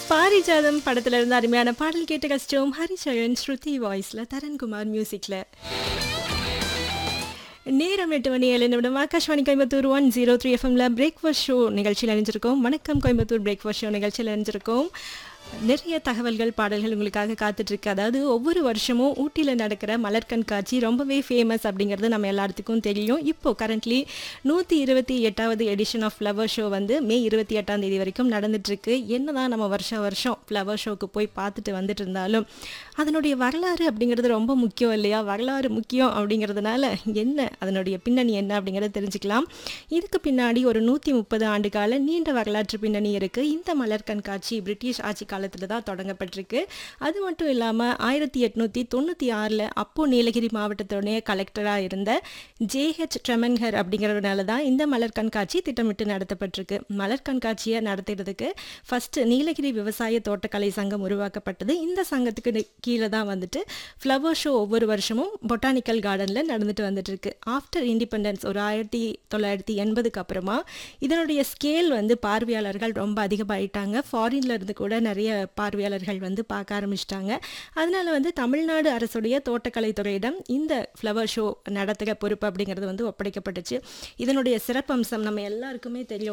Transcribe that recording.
பாரிஜாதம் படத்துல இருந்து அருமையான பாடல் கேட்டு கஷ்டம் ஹரிச்சரன் ஸ்ருதி வாய்ஸ்ல தரன்குமார் மியூசிக்ல நேரம் எட்டு மணி ஏழு நிமிடம் Akashvani Coimbatore one zero three எஃப்எம்ல பிரேக்ஃபாஸ்ட் ஷோ நிகழ்ச்சியில் அணிஞ்சிருக்கோம் வணக்கம் கோயம்புத்தூர் பிரேக்ஃபாஸ்ட் ஷோ நிகழ்ச்சியில் அணிஞ்சிருக்கோம் நிறைய தகவல்கள் பாடல்கள் உங்களுக்காக காத்துட்ருக்கு அதாவது ஒவ்வொரு வருஷமும் ஊட்டியில் நடக்கிற மலர் கண்காட்சி ரொம்பவே ஃபேமஸ் அப்படிங்கிறது நம்ம எல்லாத்துக்கும் தெரியும் இப்போ கரண்ட்லி நூற்றி இருபத்தி எட்டாவது எடிஷன் ஆஃப் ஃப்ளவர் ஷோ வந்து மே இருபத்தி எட்டாம் தேதி வரைக்கும் நடந்துட்டுருக்கு என்னதான் நம்ம வருஷம் வருஷம் ஃப்ளவர் ஷோக்கு போய் பார்த்துட்டு வந்துட்டு இருந்தாலும் அதனுடைய வரலாறு அப்படிங்கிறது ரொம்ப முக்கியம் இல்லையா வரலாறு முக்கியம் அப்படிங்கிறதுனால என்ன அதனுடைய பின்னணி என்ன அப்படிங்கிறத தெரிஞ்சுக்கலாம் இதுக்கு பின்னாடி ஒரு நூற்றி முப்பது ஆண்டு கால நீண்ட வரலாற்று பின்னணி இருக்குது இந்த மலர் கண்காட்சி பிரிட்டிஷ் ஆட்சி காலத்தில் தான் தொடங்கப்பட்டிருக்கு அது மட்டும் இல்லாமல் ஆயிரத்தி எட்நூற்றி தொண்ணூற்றி ஆறில் அப்போ நீலகிரி மாவட்டத்துடைய கலெக்டராக இருந்த ஜேஹெச் ட்ரெமன்ஹர் அப்படிங்கிறதுனால தான் இந்த மலர் கண்காட்சி திட்டமிட்டு நடத்தப்பட்டிருக்கு மலர் கண்காட்சியை நடத்துறதுக்கு ஃபஸ்ட்டு நீலகிரி விவசாய தோட்டக்கலை சங்கம் உருவாக்கப்பட்டது இந்த சங்கத்துக்கு நி- கீழே தான் வந்துட்டு ஃப்ளவர் ஷோ ஒவ்வொரு வருஷமும் பொட்டானிக்கல் கார்டனில் நடந்துட்டு வந்துட்டு இருக்கு ஆஃப்டர் இண்டிபெண்டன்ஸ் ஒரு ஆயிரத்தி தொள்ளாயிரத்தி எண்பதுக்கு அப்புறமா இதனுடைய ஸ்கேல் வந்து பார்வையாளர்கள் ரொம்ப அதிகமாயிட்டாங்க ஃபாரின்ல இருந்து கூட நிறைய பார்வையாளர்கள் வந்து பார்க்க ஆரம்பிச்சிட்டாங்க அதனால வந்து தமிழ்நாடு அரசுடைய தோட்டக்கலைத்துறையிடம் இந்த ஃப்ளவர் ஷோ நடத்துகிற பொறுப்பு அப்படிங்கிறது வந்து ஒப்படைக்கப்பட்டுச்சு இதனுடைய சிறப்பம்சம் நம்ம எல்லாருக்குமே தெரியும்